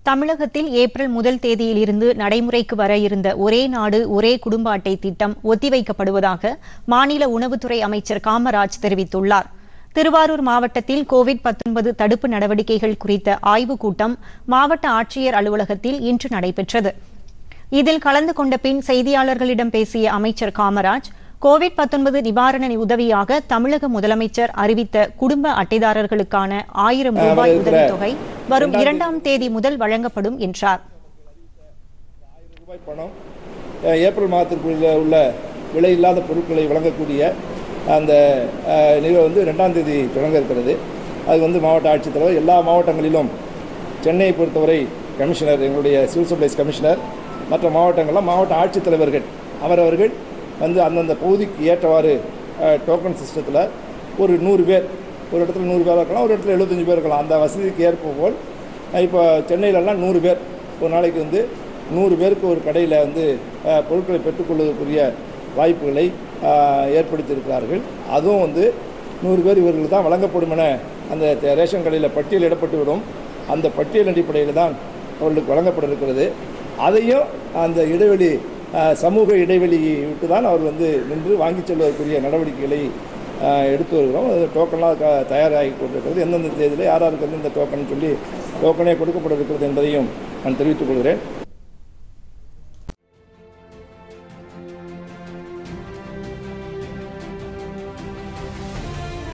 தமிழகத்தில் ஏப்ரல் முதல் தேதியிலிருந்து நடைமுறைக்கு வர இருந்த ஒரே நாடு ஒரே குடும்ப அட்டை திட்டம் ஒத்திவைக்கப்படுவதாக மாநில உணவுத்துறை அமைச்சர் காமராஜ் தெரிவித்துள்ளார் திருவாரூர் மாவட்டத்தில் கோவிட் 19 தடுப்பு நடவடிக்கைகள் குறித்த ஆய்வுக் கூட்டம் மாவட்ட ஆட்சியர் அலுவலகத்தில் இன்று நடைபெற்றது இதில் கலந்து கொண்ட பின் செய்தியாளர்களிடம் பேசிய அமைச்சர் காமராஜ் கோவிட் 19 நிவாரண உதவியாக தமிழக முதலமைச்சர் அறிவித்த குடும்ப அட்டைதாரர்களுக்கான ஆயிரம் ரூபாய் உதவித்தொகை வரும் இரண்டாம் தேதி முதல் வழங்கப்படும் என்றார் ரூபாய் பணம் அஹ், ஏப்ரல் மாதத்திற்குள்ள உள்ள விலை இல்லாத பொருட்களை வழங்கக்கூடிய அந்த அஹ், நிகழ்வு வந்து ரெண்டாம் தேதி தொடங்க இருக்கிறது அது வந்து மாவட்ட ஆட்சித்தலைவர் எல்லா மாவட்டங்களிலும் சென்னையை பொறுத்தவரை கமிஷனர் எங்களுடைய சிவில் சப்ளைஸ் கமிஷனர் மற்ற மாவட்டங்கள்லாம் மாவட்ட ஆட்சித்தலைவர்கள் அவரவர்கள் வந்து அந்தந்த பகுதிக்கு ஏற்றவாறு டோக்கன் சிஸ்டத்தில் ஒரு நூறு பேர் ஒரு இடத்துல நூறு பேர் இருக்கலாம் ஒரு இடத்துல எழுபத்தஞ்சு பேர் இருக்கலாம் அந்த வசதிக்கு ஏற்ப போல் இப்போ சென்னையிலலாம் நூறு பேர் ஒரு நாளைக்கு வந்து நூறு பேருக்கு ஒரு கடையில் வந்து அஹ், பொருட்களை பெற்றுக்கொள்வதற்குரிய வாய்ப்புகளை அஹ், ஏற்படுத்தியிருக்கிறார்கள் அதுவும் வந்து நூறு பேர் இவர்களுக்கு தான் வழங்கப்படும் என அந்த தே- ரேஷன் கடையில் பட்டியலிடப்பட்டு விடும் அந்த பட்டியல் அடிப்படையில் தான் அவர்களுக்கு வழங்கப்பட இருக்கிறது அதையும் அந்த இடைவெளி அஹ், சமூக இடைவெளி விட்டு தான் அவர் வந்து நின்று வாங்கிச் செல்வதற்குரிய நடவடிக்கைகளை அஹ், எடுத்து வருகிறோம் அது டோக்கன்லாம் க தயாராகி கொண்டிருக்கிறது எந்தெந்த தேதியில் யார் யாருக்கு வந்து இந்த டோக்கன் சொல்லி டோக்கனே கொடுக்கப்பட இருக்கிறது என்பதையும் நான் தெரிவித்துக் கொள்கிறேன்